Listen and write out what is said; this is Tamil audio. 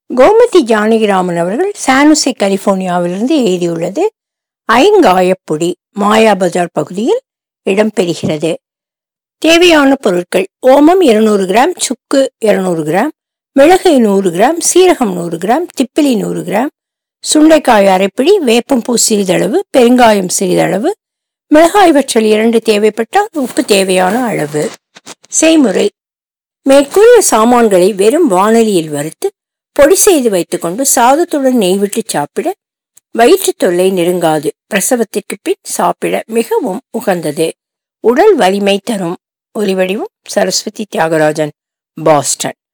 கோமதி ஜானகிராமன் அவர்கள் சானுசே கலிபோர்னியாவிலிருந்து எழுதியுள்ளது ஐங்காயப்பொடி மாயா பஜார் பகுதியில் இடம்பெறுகிறது தேவையான பொருட்கள் ஓமம் இருநூறு கிராம் சுக்கு இருநூறு கிராம் மிளகு நூறு கிராம் சீரகம் நூறு கிராம் திப்பிலி நூறு கிராம் சுண்டைக்காய் அரைப்பிடி வேப்பம்பூ சிறிதளவு பெருங்காயம் சிறிதளவு மிளகாய் வற்றல் இரண்டு தேவைப்பட்டால் உப்பு தேவையான அளவு செய்முறை மேற்கூறிய சாமான்களை வெறும் வானலியில் வறுத்து பொடி செய்து வைத்துக்கொண்டு சாதத்துடன் நெய் விட்டு சாப்பிட வயிற்று தொல்லை நெருங்காது பிரசவத்திற்கு பின் சாப்பிட மிகவும் உகந்தது உடல் வலிமை தரும் ஒலிவடிவம் சரஸ்வதி தியாகராஜன் பாஸ்டன்